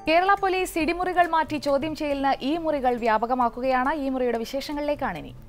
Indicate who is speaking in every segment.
Speaker 1: Kerala police ഇടിമുറികൾ മാറ്റി ചോദ്യം ചെയ്യലിന് ഈ മുറികൾ വ്യാപകമാക്കുകയാണ് ഈ മുറിയുടെ വിശേഷങ്ങളിലേക്കാണ് ഇനി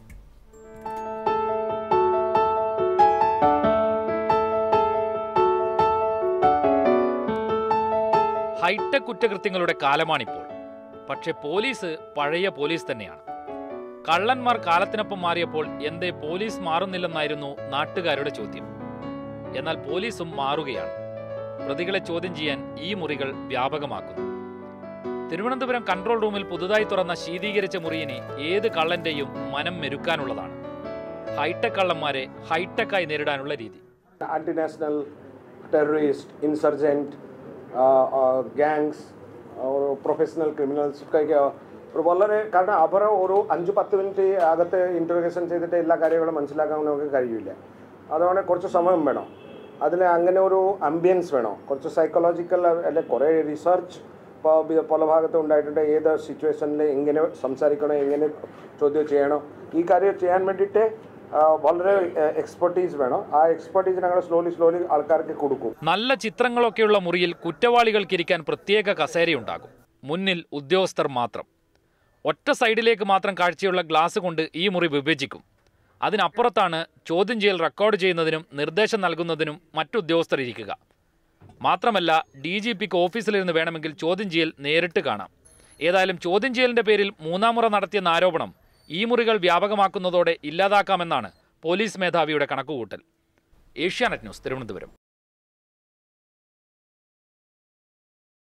Speaker 2: ഹൈടെക് കുറ്റകൃത്യങ്ങളുടെ കാലമാണിപ്പോൾ പക്ഷേ പോലീസ് പഴയ പോലീസ് തന്നെയാണ് കള്ളന്മാർ കാലത്തിനൊപ്പം മാറിയപ്പോൾ എന്തേ പോലീസ് മാറുന്നില്ലെന്നായിരുന്നു നാട്ടുകാരുടെ ചോദ്യം എന്നാൽ പോലീസും മാറുകയാണ് പ്രതികളെ ചോദ്യം ചെയ്യാൻ ഈ മുറികൾ വ്യാപകമാക്കുന്നു തിരുവനന്തപുരം കൺട്രോൾ റൂമിൽ പുതുതായി തുറന്ന ശീതീകരിച്ച മുറിയിന് ഏത് കള്ളന്റെയും മനം മെരുക്കാനുള്ളതാണ് ഹൈടെക് കള്ളന്മാരെ ഹൈടെക്കായി നേരിടാനുള്ള രീതി
Speaker 3: anti-national terrorist, insurgent, uh, uh, gangs, or professional criminals ഒക്കെ ഒരു വളരെ കാരണം അവർ ഒരു അഞ്ച് പത്ത് മിനിറ്റ് അകത്ത് ഇൻറ്റർഗേഷൻ ചെയ്തിട്ട് എല്ലാ കാര്യങ്ങളും മനസ്സിലാക്കാൻ നമുക്ക് കഴിയില്ല അതുകൊണ്ട് കുറച്ച് സമയം വേണം അതിൽ അങ്ങനെ ഒരു അംബിയൻസ് വേണം കുറച്ച് സൈക്കോളജിക്കൽ അല്ലെ കുറേ റിസർച്ച് ഇപ്പോൾ പല ഭാഗത്ത് ഉണ്ടായിട്ടുണ്ട് ഏത് സിറ്റുവേഷനിൽ എങ്ങനെ സംസാരിക്കണം എങ്ങനെ ചോദ്യം ചെയ്യണം ഈ കാര്യം ചെയ്യാൻ വേണ്ടിയിട്ട് ആ, വളരെ എക്സ്പെർട്ടീസ് വേണം ആ എക്സ്പെർട്ടീസ് ഞങ്ങൾ സ്ലോലി സ്ലോലി ആൾക്കാർക്ക് കൊടുക്കും
Speaker 2: നല്ല ചിത്രങ്ങളൊക്കെയുള്ള മുറിയിൽ കുറ്റവാളികൾക്കിരിക്കാൻ പ്രത്യേക കസേരയുണ്ടാകും മുന്നിൽ ഉദ്യോഗസ്ഥർ മാത്രം ഒറ്റ സൈഡിലേക്ക് മാത്രം കാഴ്ചയുള്ള ഗ്ലാസ് കൊണ്ട് ഈ മുറി വിഭജിക്കും അതിനപ്പുറത്താണ് ചോദ്യം ചെയ്യൽ റെക്കോർഡ് ചെയ്യുന്നതിനും നിർദ്ദേശം നൽകുന്നതിനും മറ്റുദ്യോഗസ്ഥർ ഇരിക്കുക മാത്രമല്ല ഡി ജി പിക്ക് ഓഫീസിലിരുന്ന് വേണമെങ്കിൽ ചോദ്യം ചെയ്യൽ നേരിട്ട് കാണാം ഏതായാലും ചോദ്യം ചെയ്യലിന്റെ പേരിൽ മൂന്നാം മുറ നടത്തിയെന്ന ആരോപണം ഈ മുറികൾ വ്യാപകമാക്കുന്നതോടെ ഇല്ലാതാക്കാമെന്നാണ് പോലീസ് മേധാവിയുടെ കണക്കുകൂട്ടൽ ഏഷ്യാനെറ്റ് ന്യൂസ് തിരുവനന്തപുരം